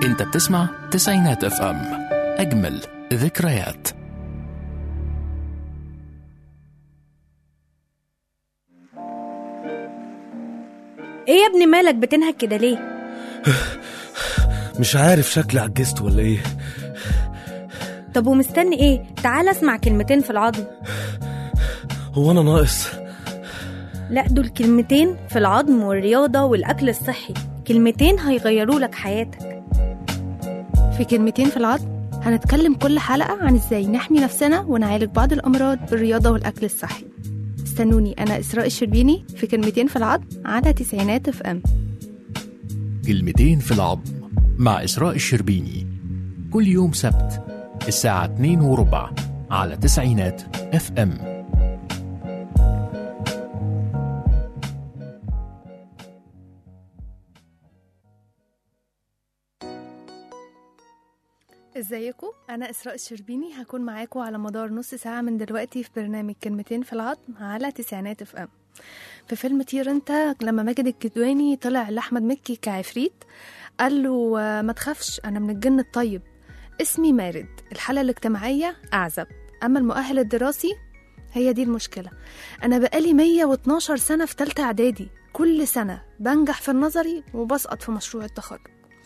انت بتسمع تسعينات اف ام اجمل ذكريات ايه يا ابني مالك بتنهك كده ليه مش عارف شكلي عجزت ولا ايه طب ومستني ايه تعال اسمع كلمتين في العظم هو انا ناقص لا دول كلمتين في العظم والرياضة والأكل الصحي كلمتين هيغيروا لك حياتك في كلمتين في العظم هنتكلم كل حلقة عن ازاي نحمي نفسنا ونعالج بعض الأمراض بالرياضة والأكل الصحي استنوني أنا إسراء الشربيني في كلمتين في العظم على تسعينات اف ام كلمتين في العظم مع إسراء الشربيني كل يوم سبت الساعة 2 وربع على تسعينات اف ام ازيكم انا اسراء الشربيني هكون معاكم على مدار نص ساعه من دلوقتي في برنامج كلمتين في العظم على تسعينات اف ام في فيلم طير انت لما ماجد الكدواني طلع لاحمد مكي كعفريت قال له آه، ما تخافش انا من الجن الطيب اسمي مارد الحاله الاجتماعيه اعزب اما المؤهل الدراسي هي دي المشكله انا بقالي 112 سنه في تالتة اعدادي كل سنه بنجح في النظري وبسقط في مشروع التخرج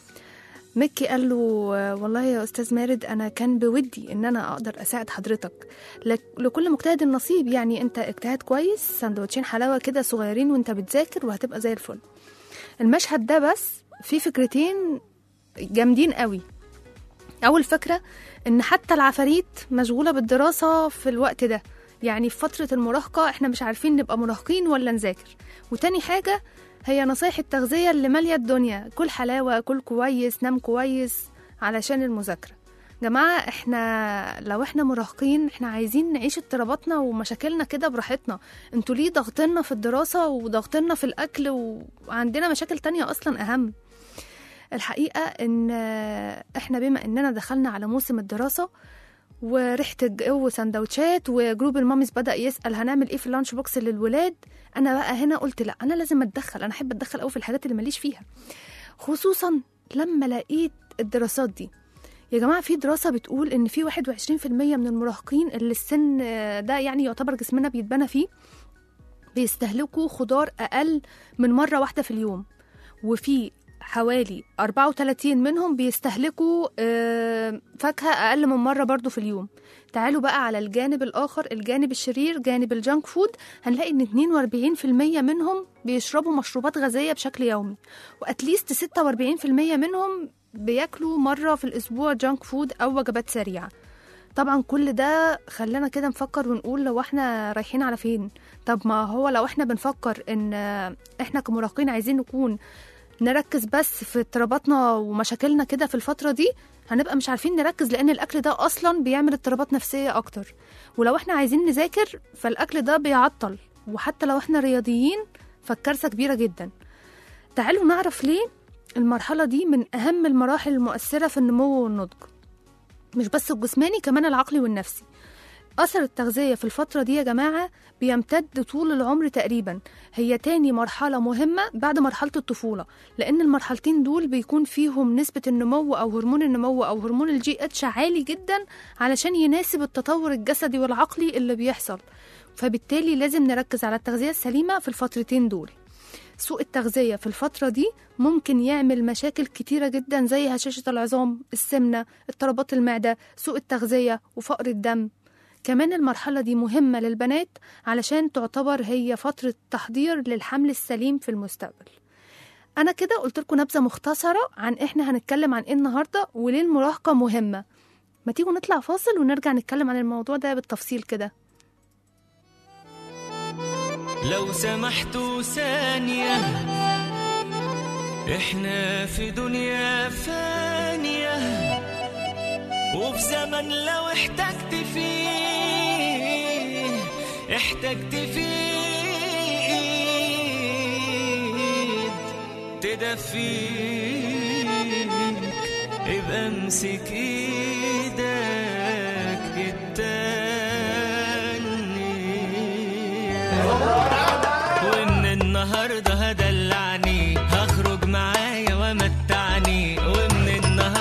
مكي قال له آه، والله يا استاذ مارد انا كان بودي ان انا اقدر اساعد حضرتك لك- لكل مجتهد النصيب يعني انت اجتهاد كويس سندوتشين حلاوه كده صغيرين وانت بتذاكر وهتبقى زي الفل المشهد ده بس فيه فكرتين جامدين قوي اول فكره ان حتى العفاريت مشغوله بالدراسه في الوقت ده يعني في فتره المراهقه احنا مش عارفين نبقى مراهقين ولا نذاكر وتاني حاجه هي نصايح التغذيه اللي ماليه الدنيا كل حلاوه كل كويس نام كويس علشان المذاكره جماعة احنا لو احنا مراهقين احنا عايزين نعيش اضطراباتنا ومشاكلنا كده براحتنا انتوا ليه ضغطنا في الدراسة وضغطنا في الأكل وعندنا مشاكل تانية أصلا أهم الحقيقة إن إحنا بما إننا دخلنا على موسم الدراسة وريحة الجو سندوتشات وجروب الماميز بدأ يسأل هنعمل إيه في اللانش بوكس للولاد أنا بقى هنا قلت لا أنا لازم أتدخل أنا أحب أتدخل أوي في الحاجات اللي ماليش فيها خصوصا لما لقيت الدراسات دي يا جماعة في دراسة بتقول إن في 21% من المراهقين اللي السن ده يعني يعتبر جسمنا بيتبنى فيه بيستهلكوا خضار أقل من مرة واحدة في اليوم وفي حوالي 34 منهم بيستهلكوا آه، فاكهة أقل من مرة برضو في اليوم تعالوا بقى على الجانب الآخر الجانب الشرير جانب الجانك فود هنلاقي إن 42% منهم بيشربوا مشروبات غازية بشكل يومي وأتليست 46% منهم بياكلوا مرة في الأسبوع جانك فود أو وجبات سريعة طبعا كل ده خلانا كده نفكر ونقول لو احنا رايحين على فين طب ما هو لو احنا بنفكر ان آه، احنا كمراهقين عايزين نكون نركز بس في اضطراباتنا ومشاكلنا كده في الفترة دي هنبقى مش عارفين نركز لأن الأكل ده أصلا بيعمل اضطرابات نفسية أكتر ولو احنا عايزين نذاكر فالأكل ده بيعطل وحتى لو احنا رياضيين فالكارثة كبيرة جدا تعالوا نعرف ليه المرحلة دي من أهم المراحل المؤثرة في النمو والنضج مش بس الجسماني كمان العقلي والنفسي أثر التغذية في الفترة دي يا جماعة بيمتد طول العمر تقريبا هي تاني مرحلة مهمة بعد مرحلة الطفولة لأن المرحلتين دول بيكون فيهم نسبة النمو أو هرمون النمو أو هرمون الجي اتش عالي جدا علشان يناسب التطور الجسدي والعقلي اللي بيحصل فبالتالي لازم نركز على التغذية السليمة في الفترتين دول سوء التغذية في الفترة دي ممكن يعمل مشاكل كتيرة جدا زي هشاشة العظام السمنة اضطرابات المعدة سوء التغذية وفقر الدم كمان المرحلة دي مهمة للبنات علشان تعتبر هي فترة تحضير للحمل السليم في المستقبل أنا كده قلت لكم نبذة مختصرة عن إحنا هنتكلم عن إيه النهاردة وليه المراهقة مهمة ما تيجوا نطلع فاصل ونرجع نتكلم عن الموضوع ده بالتفصيل كده لو سمحتوا ثانية احنا في دنيا فانية وفي زمن لو احتجت فيه احتجت فيه ايد تدفيك ابقى امسك ايدك التانية ومن النهارده هدلعني هخرج معايا ومتعني ومن النهارده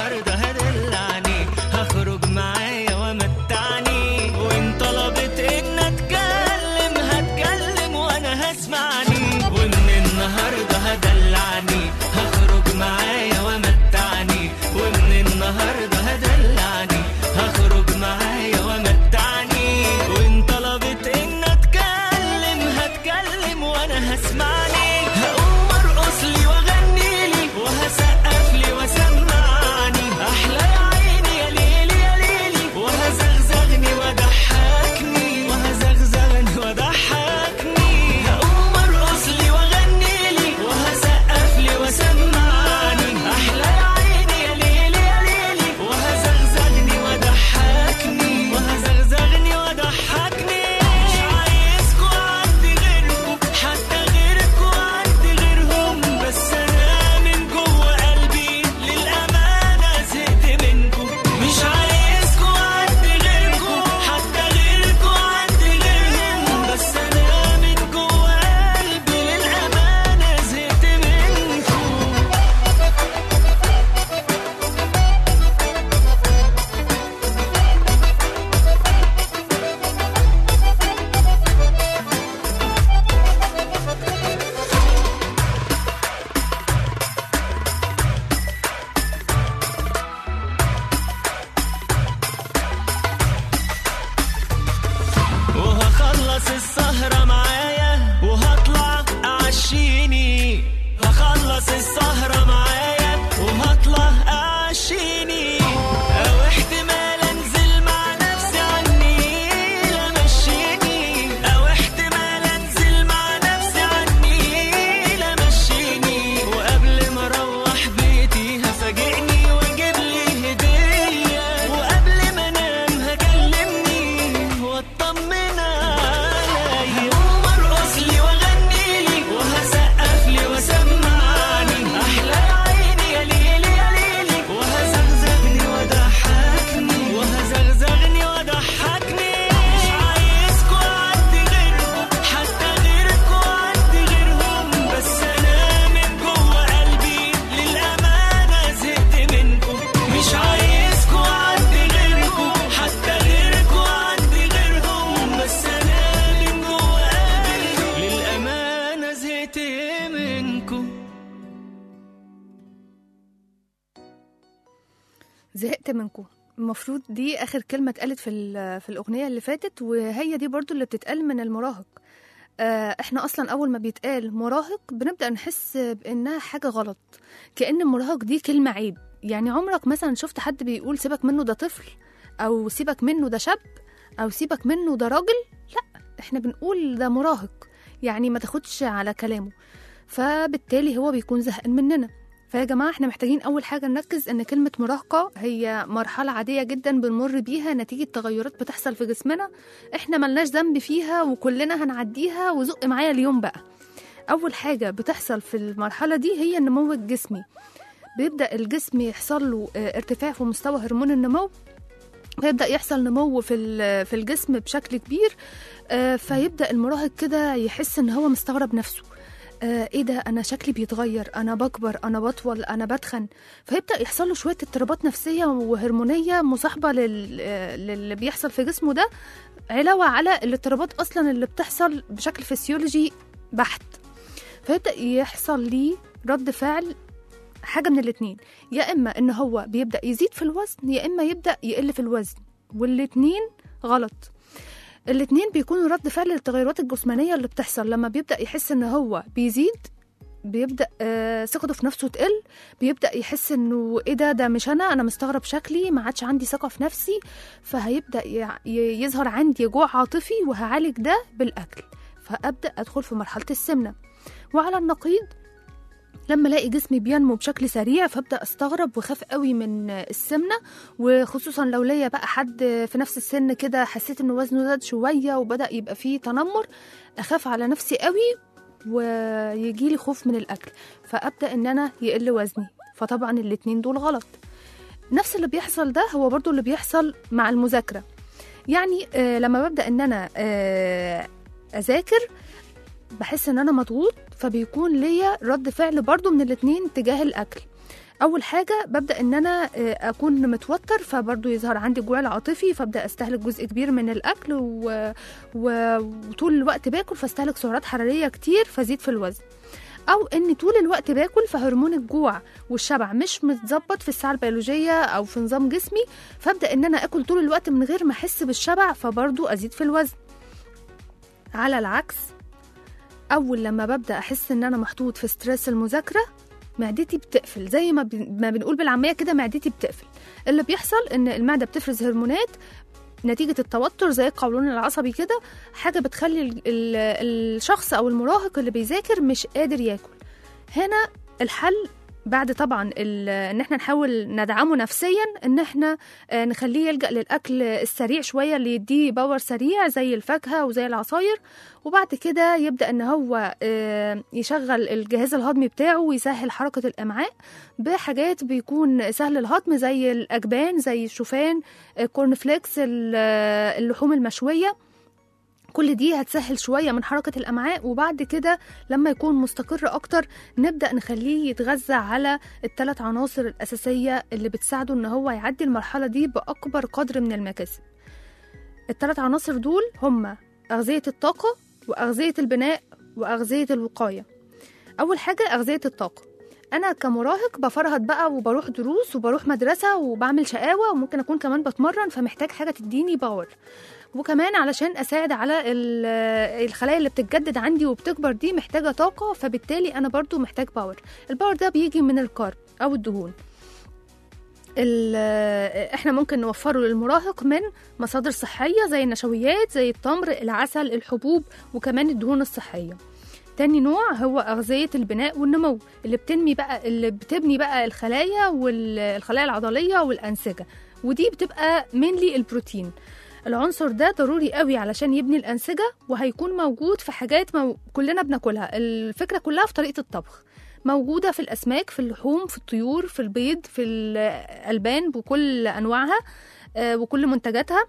خلص السهرة معايا وهطلع أعشيني أو احتمال أنزل مع نفسي عني لا مشيني أو احتمال أنزل مع نفسي عني لا مشيني وقبل ما أروح بيتي هفاجئني وأجيب لي هدية وقبل ما أنام هكلمني وأطمن عليا هقوم أرقص لي وأغني لي وهسقف لي وسمعني أحلى عيني يا ليلي يا ليلي وهزغزغني وضحكني وهزغزغني وضحكني مش عايزكوا عندي غيركم حتى غيركوا عندي غيرهم بس أنا من جوه قلبي للأمانة زهقت منكم مش عايزكوا عندي غيركم حتى غيركوا عندي غيرهم بس أنا من جوه قلبي للأمانة زهقت منكم زهقت منكم المفروض دي اخر كلمه اتقالت في ال- في الاغنيه اللي فاتت وهي دي برضو اللي بتتقال من المراهق آه، احنا اصلا اول ما بيتقال مراهق بنبدا نحس بانها حاجه غلط كان المراهق دي كلمه عيب يعني عمرك مثلا شفت حد بيقول سيبك منه ده طفل او سيبك منه ده شاب او سيبك منه ده راجل لا احنا بنقول ده مراهق يعني ما تاخدش على كلامه فبالتالي هو بيكون زهقان مننا فيا جماعة احنا محتاجين أول حاجة نركز إن كلمة مراهقة هي مرحلة عادية جدا بنمر بيها نتيجة تغيرات بتحصل في جسمنا احنا ملناش ذنب فيها وكلنا هنعديها وزق معايا اليوم بقى أول حاجة بتحصل في المرحلة دي هي النمو الجسمي بيبدأ الجسم يحصل له اه، ارتفاع في مستوى هرمون النمو ويبدأ يحصل نمو في ال- في الجسم بشكل كبير اه، فيبدأ المراهق كده يحس إن هو مستغرب نفسه آه ايه ده انا شكلي بيتغير انا بكبر انا بطول انا بتخن فيبدا يحصل له شويه اضطرابات نفسيه وهرمونيه مصاحبه لل... آه، للي بيحصل في جسمه ده علاوه على الاضطرابات اصلا اللي بتحصل بشكل فسيولوجي بحت فيبدا يحصل ليه رد فعل حاجه من الاتنين يا اما ان هو بيبدا يزيد في الوزن يا اما يبدا يقل في الوزن والاتنين غلط الاتنين بيكونوا رد فعل للتغيرات الجسمانية اللي بتحصل لما بيبدأ يحس ان هو بيزيد بيبدأ آه ثقته في نفسه تقل بيبدأ يحس انه ايه ده ده مش انا انا مستغرب شكلي ما عادش عندي ثقة في نفسي فهيبدأ يع- ي- يظهر عندي جوع عاطفي وهعالج ده بالأكل فأبدأ أدخل في مرحلة السمنة وعلى النقيض لما الاقي جسمي بينمو بشكل سريع فابدا استغرب واخاف قوي من السمنه وخصوصا لو ليا بقى حد في نفس السن كده حسيت انه وزنه زاد شويه وبدا يبقى فيه تنمر اخاف على نفسي قوي ويجي لي خوف من الاكل فابدا ان انا يقل وزني فطبعا الاتنين دول غلط نفس اللي بيحصل ده هو برضو اللي بيحصل مع المذاكره يعني آه لما ببدا ان انا آه اذاكر بحس ان انا مضغوط فبيكون ليا رد فعل برضو من الاتنين تجاه الاكل اول حاجه ببدا ان انا آه، اكون متوتر فبرضو يظهر عندي جوع عاطفي فابدا استهلك جزء كبير من الاكل و... و... وطول الوقت باكل فاستهلك سعرات حراريه كتير فزيد في الوزن او اني طول الوقت باكل فهرمون الجوع والشبع مش متظبط في الساعه البيولوجيه او في نظام جسمي فابدا ان انا اكل طول الوقت من غير ما احس بالشبع فبرضو ازيد في الوزن على العكس اول لما ببدا احس ان انا محطوط في ستريس المذاكره معدتي بتقفل زي ما, بن- ما بنقول بالعاميه كده معدتي بتقفل اللي بيحصل ان المعده بتفرز هرمونات نتيجة التوتر زي القولون العصبي كده حاجة بتخلي ال- ال- الشخص أو المراهق اللي بيذاكر مش قادر ياكل هنا الحل بعد طبعا ال- ان احنا نحاول ندعمه نفسيا ان احنا آه، نخليه يلجأ للأكل السريع شوية اللي يديه باور سريع زي الفاكهة وزي العصاير وبعد كده يبدأ ان هو آه، يشغل الجهاز الهضمي بتاعه ويسهل حركة الأمعاء بحاجات بيكون سهل الهضم زي الأجبان زي الشوفان الكورن فليكس ال- اللحوم المشوية كل دي هتسهل شوية من حركة الأمعاء وبعد كده لما يكون مستقر أكتر نبدأ نخليه يتغذى على الثلاث عناصر الأساسية اللي بتساعده إن هو يعدي المرحلة دي بأكبر قدر من المكاسب الثلاث عناصر دول هما أغذية الطاقة وأغذية البناء وأغذية الوقاية أول حاجة أغذية الطاقة أنا كمراهق بفرهد بقى وبروح دروس وبروح مدرسة وبعمل شقاوة وممكن أكون كمان بتمرن فمحتاج حاجة تديني باور وكمان علشان اساعد على ال- الخلايا اللي بتتجدد عندي وبتكبر دي محتاجه طاقه فبالتالي انا برضو محتاج باور الباور ده بيجي من الكارب او الدهون ال- احنا ممكن نوفره للمراهق من مصادر صحيه زي النشويات زي التمر العسل الحبوب وكمان الدهون الصحيه تاني نوع هو أغذية البناء والنمو اللي بتنمي بقى اللي بتبني بقى الخلايا والخلايا العضلية والأنسجة ودي بتبقى mainly البروتين العنصر ده ضروري قوي علشان يبني الأنسجة وهيكون موجود في حاجات مو... كلنا بناكلها الفكرة كلها في طريقة الطبخ موجودة في الأسماك في اللحوم في الطيور في البيض في الألبان بكل أنواعها آه، وكل منتجاتها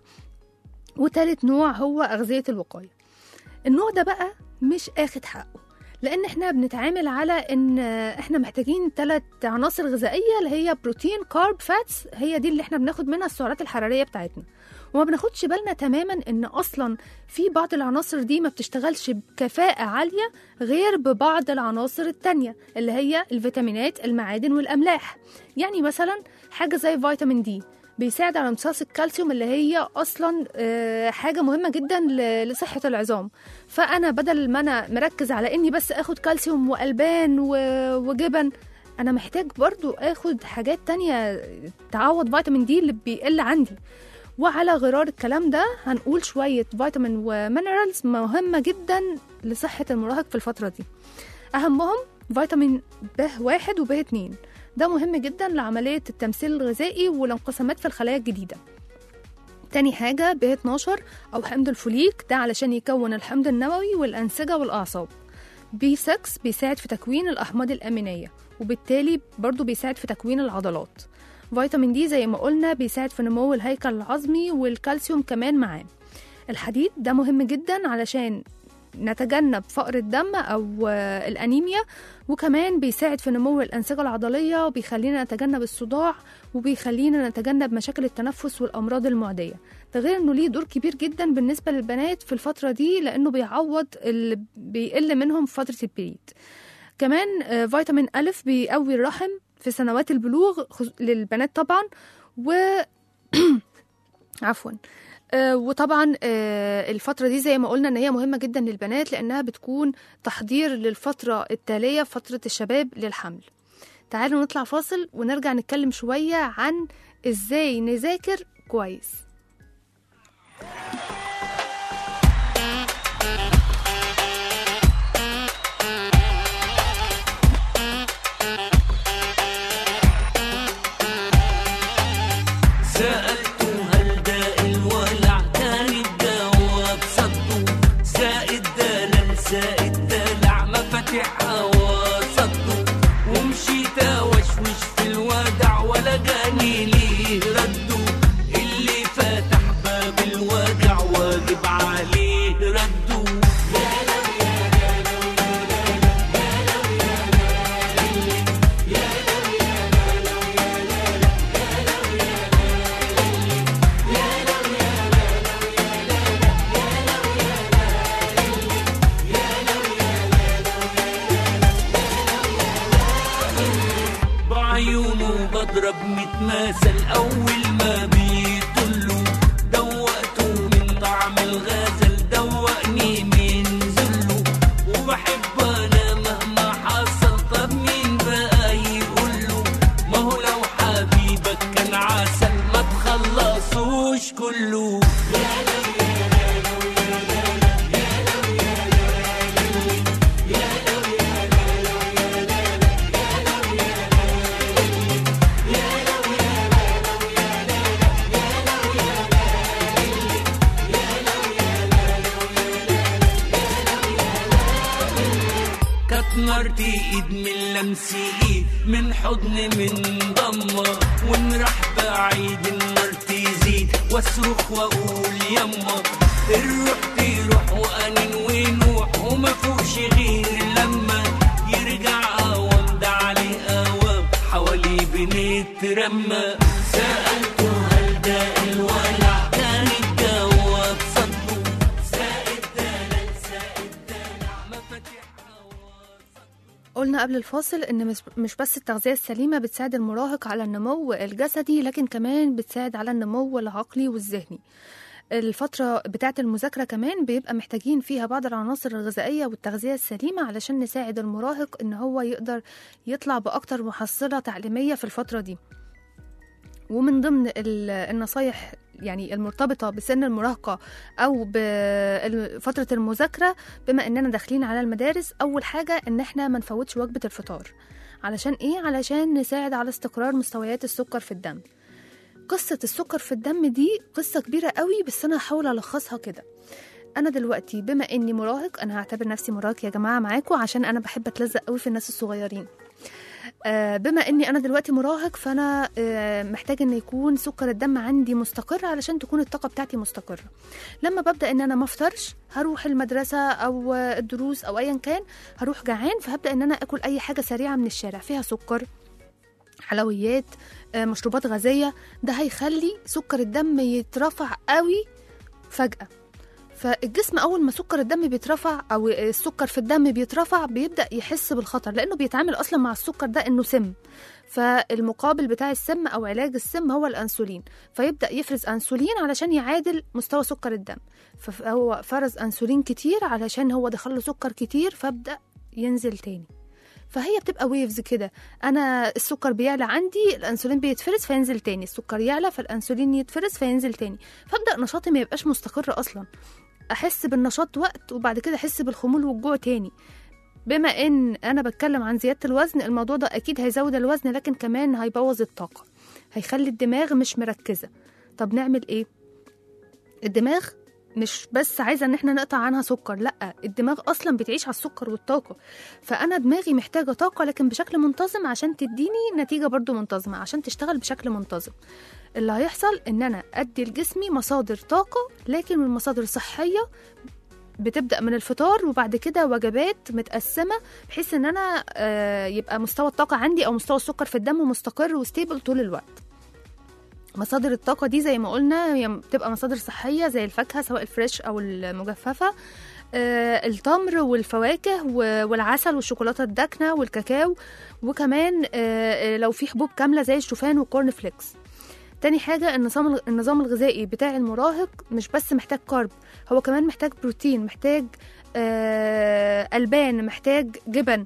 وتالت نوع هو أغذية الوقاية النوع ده بقى مش اخد حقه لان احنا بنتعامل على ان احنا محتاجين ثلاث عناصر غذائيه اللي هي بروتين كارب فاتس هي دي اللي احنا بناخد منها السعرات الحراريه بتاعتنا وما بناخدش بالنا تماما ان اصلا في بعض العناصر دي ما بتشتغلش بكفاءه عاليه غير ببعض العناصر التانية اللي هي الفيتامينات المعادن والاملاح يعني مثلا حاجه زي فيتامين دي بيساعد على امتصاص الكالسيوم اللي هي اصلا آه، حاجه مهمه جدا ل- لصحه العظام فانا بدل ما انا مركز على اني بس اخد كالسيوم والبان و- وجبن انا محتاج برضو اخد حاجات تانية تعوض فيتامين دي اللي بيقل عندي وعلى غرار الكلام ده هنقول شوية فيتامين ومينرالز مهمة جدا لصحة المراهق في الفترة دي أهمهم فيتامين ب واحد وب اتنين ده مهم جدا لعملية التمثيل الغذائي والانقسامات في الخلايا الجديدة تاني حاجة ب 12 أو حمض الفوليك ده علشان يكون الحمض النووي والأنسجة والأعصاب بي 6 بيساعد في تكوين الأحماض الأمينية وبالتالي برضو بيساعد في تكوين العضلات فيتامين دي زي ما قلنا بيساعد في نمو الهيكل العظمي والكالسيوم كمان معاه الحديد ده مهم جدا علشان نتجنب فقر الدم أو آه، الأنيميا وكمان بيساعد في نمو الأنسجة العضلية وبيخلينا نتجنب الصداع وبيخلينا نتجنب مشاكل التنفس والأمراض المعدية ده غير إنه ليه دور كبير جدا بالنسبة للبنات في الفترة دي لأنه بيعوض اللي بيقل منهم في فترة البريد كمان آه، فيتامين ألف بيقوي الرحم في سنوات البلوغ خص- للبنات طبعا و عفوا آه، وطبعا آه، الفترة دي زي ما قلنا ان هي مهمة جدا للبنات لانها بتكون تحضير للفترة التالية فترة الشباب للحمل تعالوا نطلع فاصل ونرجع نتكلم شوية عن ازاي نذاكر كويس سألت هل داء الولع كان الجواب صدق زائد دلال زائد دلع مفاتيحها وصدق ومشيت اوشوش في الودع ولا جاني ليه ردوا اللي فتح باب الوجع واجب عليه ردوا بعيونه بضرب متماثل اول ما بيطلوا دوقته من طعم الغزل دوقني من ذله وبحب انا مهما حصل طب مين بقى يقوله ما هو لو حبيبك كان عسل ما تخلصوش كله كانت مرتي ايد من لمسي ايد من حضن من ضمة ونروح بعيد النار تزيد واصرخ واقول يما الروح تروح وانين ونوح وما فوقش غير لما يرجع اوام ده عليه اوام حوالي بنترمى سألته هل ده الولع كان الجواب صدقه زائد دلال زائد دلع مفاتيحها قلنا قبل الفاصل ان مش- مش بس التغذية السليمة بتساعد المراهق على النمو الجسدي لكن كمان بتساعد على النمو العقلي والذهني الفترة بتاعة المذاكرة كمان بيبقى محتاجين فيها بعض العناصر الغذائية والتغذية السليمة علشان نساعد المراهق إن هو يقدر يطلع بأكتر محصلة تعليمية في الفترة دي ومن ضمن ال- النصايح يعني المرتبطة بسن المراهقة أو بفترة المذاكرة بما إننا داخلين على المدارس أول حاجة إن إحنا ما نفوتش وجبة الفطار علشان إيه؟ علشان نساعد على استقرار مستويات السكر في الدم قصة السكر في الدم دي قصة كبيرة قوي بس أنا هحاول ألخصها كده أنا دلوقتي بما إني مراهق أنا هعتبر نفسي مراهق يا جماعة معاكم عشان أنا بحب أتلزق قوي في الناس الصغيرين آه، بما اني انا دلوقتي مراهق فانا آه، محتاج ان يكون سكر الدم عندي مستقر علشان تكون الطاقه بتاعتي مستقره لما ببدا ان انا ما افطرش هروح المدرسه او آه، الدروس او ايا كان هروح جعان فهبدا ان انا اكل اي حاجه سريعه من الشارع فيها سكر حلويات آه، مشروبات غازيه ده هيخلي سكر الدم يترفع قوي فجاه فالجسم اول ما سكر الدم بيترفع او السكر في الدم بيترفع بيبدا يحس بالخطر لانه بيتعامل اصلا مع السكر ده انه سم فالمقابل بتاع السم او علاج السم هو الانسولين فيبدا يفرز انسولين علشان يعادل مستوى سكر الدم فهو فرز انسولين كتير علشان هو دخل له سكر كتير فبدا ينزل تاني فهي بتبقى ويفز كده انا السكر بيعلى عندي الانسولين بيتفرز فينزل تاني السكر يعلى فالانسولين يتفرز فينزل تاني فابدا نشاطي ما يبقاش مستقر اصلا احس بالنشاط وقت وبعد كده احس بالخمول والجوع تاني بما ان انا بتكلم عن زياده الوزن الموضوع ده اكيد هيزود الوزن لكن كمان هيبوظ الطاقه هيخلي الدماغ مش مركزه طب نعمل ايه الدماغ مش بس عايزه ان احنا نقطع عنها سكر لا الدماغ اصلا بتعيش على السكر والطاقه فانا دماغي محتاجه طاقه لكن بشكل منتظم عشان تديني نتيجه برضو منتظمه عشان تشتغل بشكل منتظم اللي هيحصل ان انا ادي لجسمي مصادر طاقه لكن من مصادر صحيه بتبدا من الفطار وبعد كده وجبات متقسمه بحيث ان انا آه، يبقى مستوى الطاقه عندي او مستوى السكر في الدم مستقر وستيبل طول الوقت مصادر الطاقه دي زي ما قلنا هي بتبقى مصادر صحيه زي الفاكهه سواء الفريش او المجففه آه، التمر والفواكه و- والعسل والشوكولاته الداكنه والكاكاو وكمان آه، آه، لو في حبوب كامله زي الشوفان والكورن فليكس تاني حاجة النظام النظام الغذائي بتاع المراهق مش بس محتاج كارب هو كمان محتاج بروتين محتاج آه ألبان محتاج جبن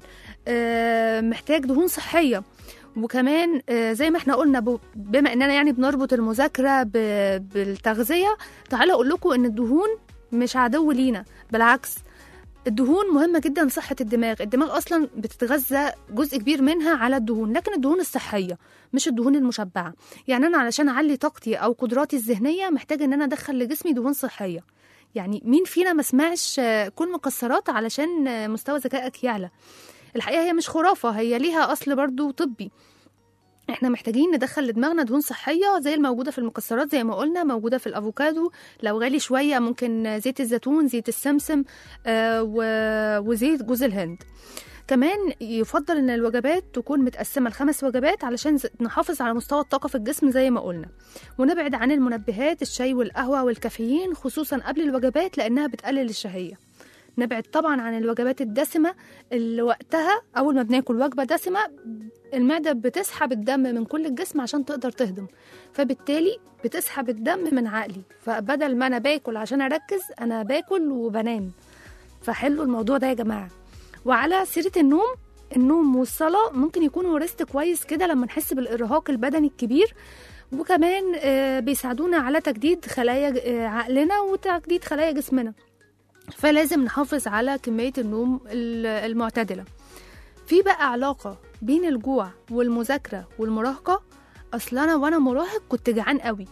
آه محتاج دهون صحية وكمان آه زي ما احنا قلنا ب- بما اننا يعني بنربط المذاكرة ب- بالتغذية تعالوا اقول لكم ان الدهون مش عدو لينا بالعكس الدهون مهمة جدا لصحة الدماغ الدماغ أصلا بتتغذى جزء كبير منها على الدهون لكن الدهون الصحية مش الدهون المشبعة يعني أنا علشان أعلي طاقتي أو قدراتي الذهنية محتاجة إن أنا أدخل لجسمي دهون صحية يعني مين فينا ما سمعش آه، كل مكسرات علشان آه، مستوى ذكائك يعلى الحقيقة هي مش خرافة هي ليها أصل برضو طبي احنا محتاجين ندخل لدماغنا دهون صحية زي الموجودة في المكسرات زي ما قلنا موجودة في الأفوكادو لو غالي شوية ممكن زيت الزيتون زيت السمسم آه، و- وزيت جوز الهند كمان يفضل ان الوجبات تكون متقسمه لخمس وجبات علشان ز- نحافظ على مستوى الطاقه في الجسم زي ما قلنا ونبعد عن المنبهات الشاي والقهوه والكافيين خصوصا قبل الوجبات لانها بتقلل الشهيه نبعد طبعا عن الوجبات الدسمه اللي وقتها اول ما بناكل وجبه دسمه المعده بتسحب الدم من كل الجسم عشان تقدر تهضم فبالتالي بتسحب الدم من عقلي فبدل ما انا باكل عشان اركز انا باكل وبنام فحلوا الموضوع ده يا جماعه وعلى سيره النوم النوم والصلاه ممكن يكونوا ريست كويس كده لما نحس بالارهاق البدني الكبير وكمان آه، بيساعدونا على تجديد خلايا آه، عقلنا وتجديد خلايا جسمنا فلازم نحافظ على كمية النوم ال- المعتدلة في بقى علاقة بين الجوع والمذاكرة والمراهقة أصل أنا وأنا مراهق كنت جعان قوي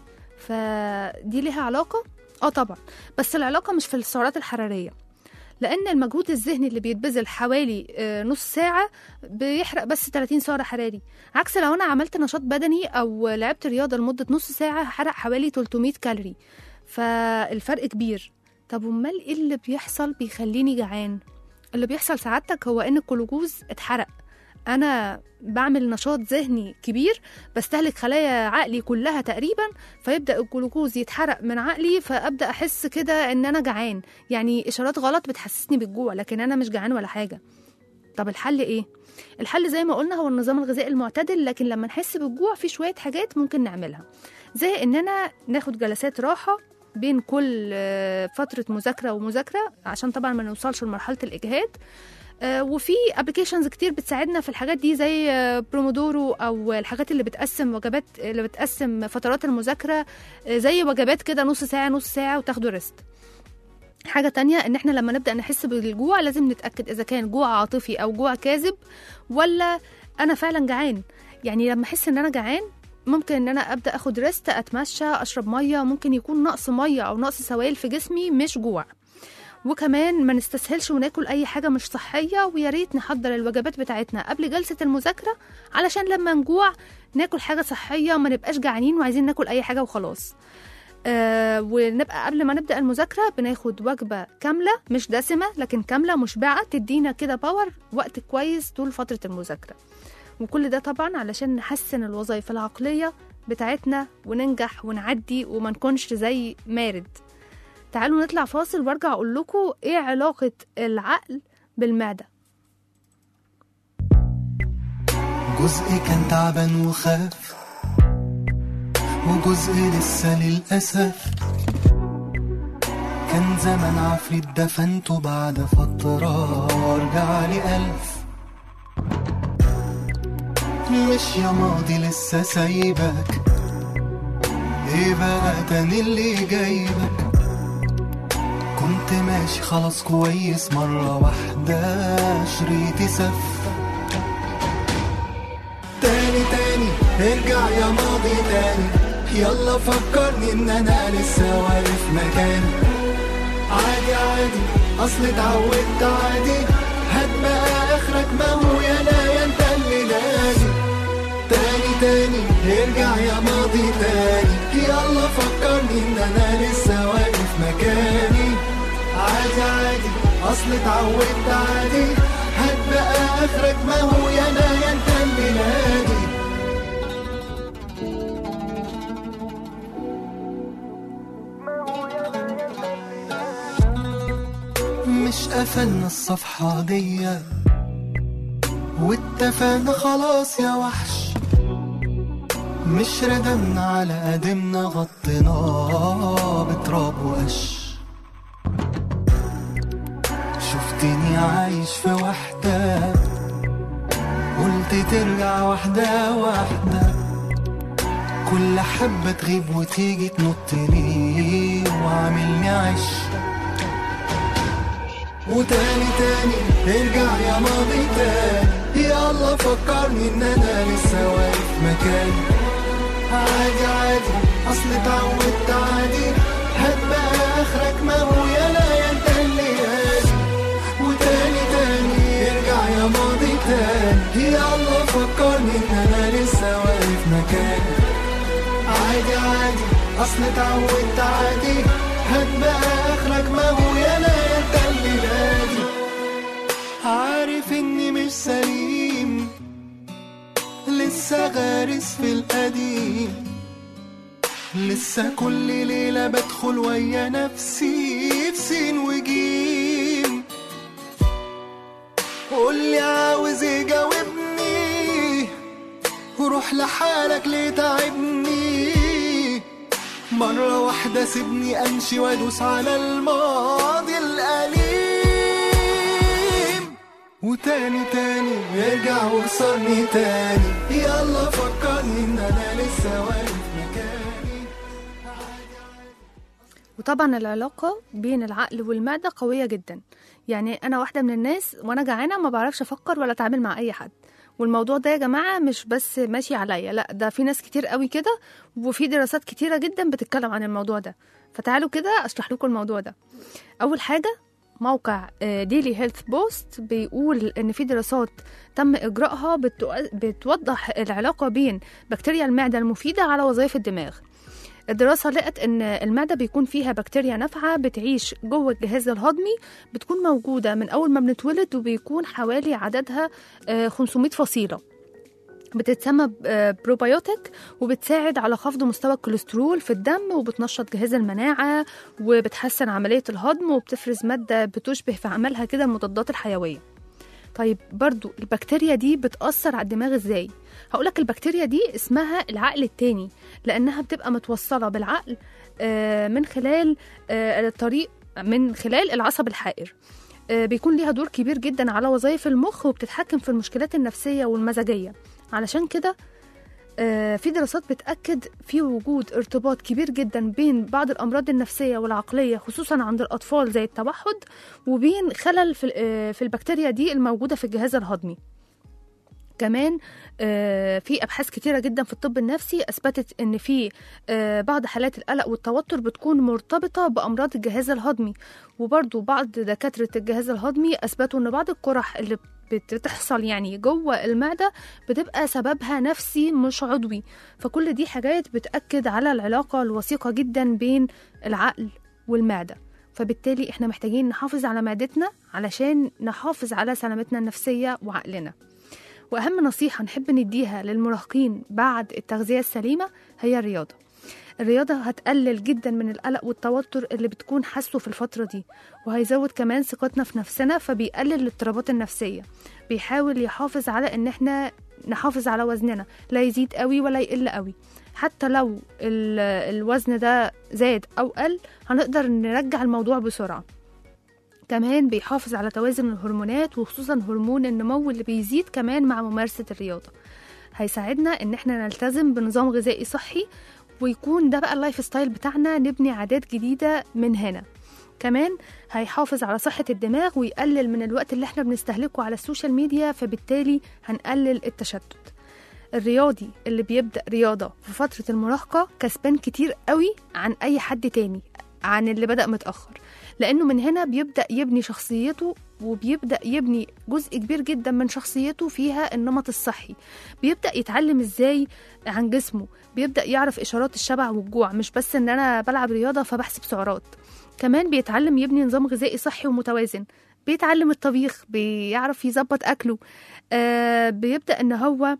فدي ليها علاقة؟ اه طبعا بس العلاقة مش في السعرات الحرارية لأن المجهود الذهني اللي بيتبذل حوالي آه، نص ساعة بيحرق بس 30 سعر حراري عكس لو أنا عملت نشاط بدني أو لعبت رياضة لمدة نص ساعة هحرق حوالي 300 كالوري فالفرق كبير طب امال ايه اللي بيحصل بيخليني جعان اللي بيحصل سعادتك هو ان الجلوكوز اتحرق انا بعمل نشاط ذهني كبير بستهلك خلايا عقلي كلها تقريبا فيبدا الجلوكوز يتحرق من عقلي فابدا احس كده ان انا جعان يعني اشارات غلط بتحسسني بالجوع لكن انا مش جعان ولا حاجه طب الحل ايه الحل زي ما قلنا هو النظام الغذائي المعتدل لكن لما نحس بالجوع في شويه حاجات ممكن نعملها زي اننا ناخد جلسات راحه بين كل آه، فتره مذاكره ومذاكره عشان طبعا ما نوصلش لمرحله الاجهاد آه، وفي ابلكيشنز كتير بتساعدنا في الحاجات دي زي آه، برومودورو او الحاجات اللي بتقسم وجبات اللي بتقسم فترات المذاكره آه، زي وجبات كده نص ساعه نص ساعه وتاخدوا ريست حاجة تانية ان احنا لما نبدأ نحس بالجوع لازم نتأكد اذا كان جوع عاطفي او جوع كاذب ولا انا فعلا جعان يعني لما احس ان انا جعان ممكن ان انا ابدا اخد ريست اتمشى اشرب ميه ممكن يكون نقص ميه او نقص سوائل في جسمي مش جوع وكمان ما نستسهلش وناكل اي حاجه مش صحيه ويا ريت نحضر الوجبات بتاعتنا قبل جلسه المذاكره علشان لما نجوع ناكل حاجه صحيه وما نبقاش جعانين وعايزين ناكل اي حاجه وخلاص آه ونبقى قبل ما نبدا المذاكره بناخد وجبه كامله مش دسمه لكن كامله مشبعه تدينا كده باور وقت كويس طول فتره المذاكره وكل ده طبعا علشان نحسن الوظائف العقليه بتاعتنا وننجح ونعدي وما نكونش زي مارد تعالوا نطلع فاصل وارجع اقول لكم ايه علاقه العقل بالمعده جزء كان تعبان وخاف وجزء لسه للأسف كان زمان عفريت دفنته بعد فترة رجع لي ألف مش يا ماضي لسه سايبك ايه بقى تاني اللي جايبك كنت ماشي خلاص كويس مرة واحدة شريطي سف تاني تاني ارجع يا ماضي تاني يلا فكرني ان انا لسه واقف مكاني عادي عادي اصل اتعودت عادي هات بقى اخرك ما هو يا لا يا انت اللي نادي تاني تاني ارجع يا ماضي تاني يلا فكرني ان انا لسه واقف مكاني عادي عادي اصل اتعودت عادي هات بقى اخرك ما هو يا لا يا انت اللي نادي مش قفلنا الصفحة دي واتفقنا خلاص يا وحش مش ردمنا على قدمنا غطيناه بتراب وقش شفتني عايش في وحدة قلت ترجع واحدة واحدة كل حبة تغيب وتيجي تنط لي وعاملني عش وتاني تاني ارجع يا ماضي تاني يلا فكرني ان انا لسه واقف مكاني عادي عادي اصل اتعودت عادي هات بقى اخرك ما هو يا لا يا انت اللي هادي وتاني تاني ارجع يا ماضي تاني يلا فكرني ان انا لسه واقف مكاني عادي عادي اصل اتعودت عادي هات بقى اخرك ما هو يا لا يا انت اللي نادي عارف اني مش سليم لسه غارس في القديم لسه كل ليلة بدخل ويا نفسي في سين وجيم قولي عاوز ايه جاوبني وروح لحالك ليه تعبني مرة واحدة سيبني أمشي وأدوس على الماضي الأليم وتاني تاني ارجع وصلني تاني يلا فكرني إن أنا لسه واقف مكاني وطبعا العلاقة بين العقل والمعدة قوية جدا يعني أنا واحدة من الناس وأنا جعانة ما بعرفش أفكر ولا أتعامل مع أي حد والموضوع ده يا جماعة مش بس ماشي عليا لا ده في ناس كتير قوي كده وفي دراسات كتيرة جدا بتتكلم عن الموضوع ده فتعالوا كده أشرح لكم الموضوع ده أول حاجة موقع ديلي هيلث بوست بيقول ان في دراسات تم اجراءها بتو- بتوضح العلاقه بين بكتيريا المعده المفيده على وظائف الدماغ الدراسة لقت إن المعدة بيكون فيها بكتيريا نافعة بتعيش جوه الجهاز الهضمي بتكون موجودة من أول ما بنتولد وبيكون حوالي عددها آه، 500 فصيلة بتتسمى ب- بروبايوتيك وبتساعد على خفض مستوى الكوليسترول في الدم وبتنشط جهاز المناعة وبتحسن عملية الهضم وبتفرز مادة بتشبه في عملها كده المضادات الحيوية طيب برضو البكتيريا دي بتأثر على الدماغ ازاي هقولك البكتيريا دي اسمها العقل التاني لأنها بتبقى متوصلة بالعقل آه، من خلال آه، الطريق من خلال العصب الحائر آه، بيكون ليها دور كبير جدا على وظائف المخ وبتتحكم في المشكلات النفسية والمزاجية علشان كده آه، في دراسات بتأكد في وجود ارتباط كبير جدا بين بعض الأمراض النفسية والعقلية خصوصا عند الأطفال زي التوحد وبين خلل في, آه، في البكتيريا دي الموجودة في الجهاز الهضمي كمان آه، في ابحاث كتيره جدا في الطب النفسي اثبتت ان في آه، بعض حالات القلق والتوتر بتكون مرتبطه بامراض الجهاز الهضمي وبرضو بعض دكاتره الجهاز الهضمي اثبتوا ان بعض القرح اللي بتحصل يعني جوه المعده بتبقى سببها نفسي مش عضوي فكل دي حاجات بتاكد على العلاقه الوثيقه جدا بين العقل والمعده فبالتالي احنا محتاجين نحافظ على معدتنا علشان نحافظ على سلامتنا النفسيه وعقلنا واهم نصيحه نحب نديها للمراهقين بعد التغذيه السليمه هي الرياضه الرياضة هتقلل جدا من القلق والتوتر اللي بتكون حاسه في الفترة دي وهيزود كمان ثقتنا في نفسنا فبيقلل الاضطرابات النفسية بيحاول يحافظ على ان احنا نحافظ على وزننا لا يزيد قوي ولا يقل قوي حتى لو ال- الوزن ده زاد او قل هنقدر نرجع الموضوع بسرعة كمان بيحافظ على توازن الهرمونات وخصوصا هرمون النمو اللي بيزيد كمان مع ممارسة الرياضة هيساعدنا ان احنا نلتزم بنظام غذائي صحي ويكون ده بقى اللايف ستايل بتاعنا نبني عادات جديدة من هنا كمان هيحافظ على صحة الدماغ ويقلل من الوقت اللي احنا بنستهلكه على السوشيال ميديا فبالتالي هنقلل التشتت الرياضي اللي بيبدأ رياضة في فترة المراهقة كسبان كتير قوي عن أي حد تاني عن اللي بدأ متأخر لأنه من هنا بيبدأ يبني شخصيته وبيبدأ يبني جزء كبير جدا من شخصيته فيها النمط الصحي بيبدأ يتعلم ازاي عن جسمه بيبدأ يعرف إشارات الشبع والجوع مش بس إن أنا بلعب رياضة فبحسب سعرات كمان بيتعلم يبني نظام غذائي صحي ومتوازن بيتعلم الطبيخ بيعرف يظبط أكله آه بيبدأ إن هو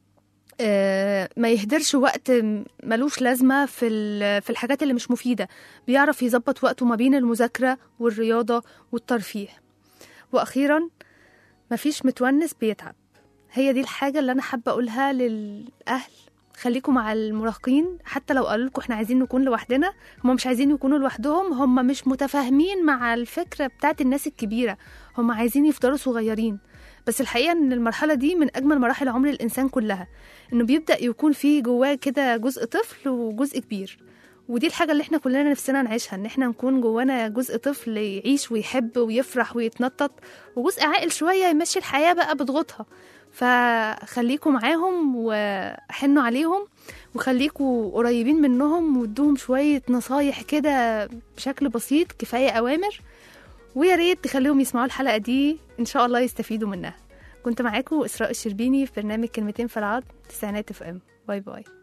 آه، ما يهدرش وقت ملوش لازمة في ال- في الحاجات اللي مش مفيدة بيعرف يظبط وقته ما بين المذاكرة والرياضة والترفيه وأخيرا مفيش متونس بيتعب هي دي الحاجة اللي أنا حابة أقولها للأهل خليكم مع المراهقين حتى لو قالوا لكم احنا عايزين نكون لوحدنا هم مش عايزين يكونوا لوحدهم هم مش متفاهمين مع الفكرة بتاعت الناس الكبيرة هم عايزين يفضلوا صغيرين بس الحقيقة ان المرحلة دي من أجمل مراحل عمر الإنسان كلها انه بيبدأ يكون في جواه كده جزء طفل وجزء كبير ودي الحاجة اللي احنا كلنا نفسنا نعيشها ان احنا نكون جوانا جزء طفل يعيش ويحب ويفرح ويتنطط وجزء عاقل شوية يمشي الحياة بقى بضغوطها فخليكم معاهم وحنوا عليهم وخليكوا قريبين منهم وادوهم شوية نصايح كده بشكل بسيط كفاية أوامر ويا ريت تخليهم يسمعوا الحلقة دي إن شاء الله يستفيدوا منها كنت معاكم إسراء الشربيني في برنامج كلمتين في العظم تسعينات اف ام باي باي